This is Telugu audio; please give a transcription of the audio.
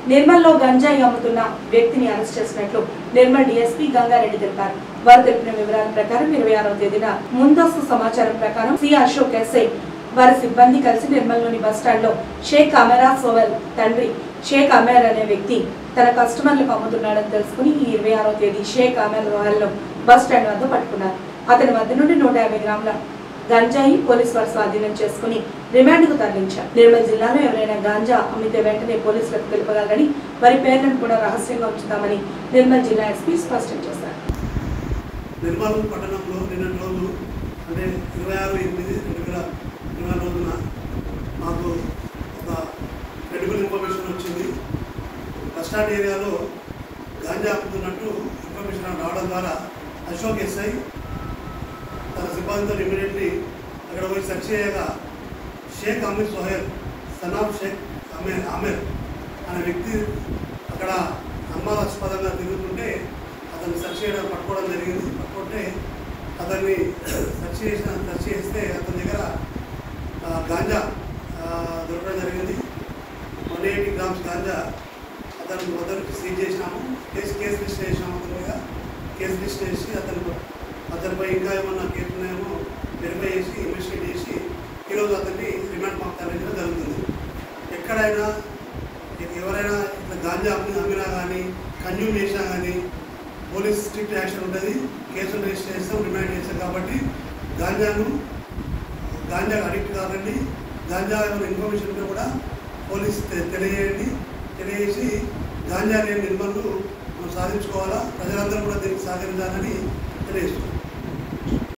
నిర్మల్లో గంజాయి అమ్ముతున్న వ్యక్తిని అరెస్ట్ చేసినట్లు నిర్మల్ డీఎస్పీ గంగారెడ్డి తెలిపారు వారు తెలిపిన వివరాల ప్రకారం ఇరవై ఆరవ తేదీన ముందస్తు సమాచారం ప్రకారం సి అశోక్ ఎస్ఐ వారి సిబ్బంది కలిసి నిర్మల్లోని బస్టాండ్ లో షేక్ అమెరా సోవెల్ తండ్రి షేక్ అమేర్ అనే వ్యక్తి తన కస్టమర్లకు అమ్ముతున్నాడని తెలుసుకుని ఈ ఇరవై ఆరో తేదీ షేక్ అమేర్ రోయల్ లో బస్ స్టాండ్ వద్ద పట్టుకున్నారు అతని వద్ద నుండి నూట యాభై గ్రాముల గంజాయి పోలీసు వారు స్వాధీనం చేసుకుని రిమాండ్ కు తరలించారు నిర్మల్ జిల్లాలో ఎవరైనా గాంజా అమ్మితే వెంటనే పోలీసులకు తెలుపగలరని వారి పేర్లను కూడా రహస్యంగా ఉంచుతామని నిర్మల్ జిల్లా ఎస్పీ స్పష్టం చేశారు నిర్మల్ పట్టణంలో నిన్నటి రోజు అంటే ఇరవై ఆరు ఎనిమిది రెండు వేల ఇరవై రోజున మాకు ఒక క్రెడిబుల్ ఇన్ఫర్మేషన్ వచ్చింది బస్టాండ్ ఏరియాలో గాంజా అమ్ముతున్నట్టు ఇన్ఫర్మేషన్ రావడం ద్వారా అశోక్ ఎస్ఐ తన సిబ్బందితో ఇమీడియట్లీ అక్కడ పోయి సెర్చ్ చేయగా షేక్ అమీర్ సోహెల్ సనాబ్ షేక్ అమీర్ ఆమీర్ అనే వ్యక్తి అక్కడ అనుమానాస్పదంగా తిరుగుతుంటే అతన్ని సెర్చ్ చేయడం పట్టుకోవడం జరిగింది పట్టుకుంటే అతన్ని సెర్చ్ చేసిన సెర్చ్ చేస్తే అతని దగ్గర ఆ, గాంజా ఆ, దొరకడం జరిగింది వన్ ఎయిటీ గ్రామ్స్ గాంజా అతని వద్దకు సీజ్ చేసినాము కేసు కేసు రిజిస్టర్ చేసినాము అతని మీద కేసు రిజిస్టర్ చేసి అతను అతనిపై ఇంకా ఏమన్నా కేసు ఉన్నాయేమో వెరిఫై చేసి ఇన్వెస్టిగేట్ చేసి ఈరోజు అతన్ని రిమాండ్ మాకు తరలించడం జరుగుతుంది ఎక్కడైనా ఎవరైనా ఇట్లా గాంజా అమ్మి అమ్మినా కానీ కన్జ్యూమ్ చేసినా కానీ పోలీస్ స్ట్రిక్ట్ యాక్షన్ ఉంటుంది కేసులు రిజిస్టర్ చేస్తాం రిమాండ్ చేస్తాం కాబట్టి గాంజాను గాంజా అడిక్ట్ కాకండి గాంజా ఏమైనా ఇన్ఫర్మేషన్ ఉంటే కూడా పోలీస్ తె- తెలియజేయండి తెలియజేసి గాంజా లేని నిర్మలు మనం సాధించుకోవాలా ప్రజలందరూ కూడా దీనికి సహకరించాలని తెలియజేస్తున్నాం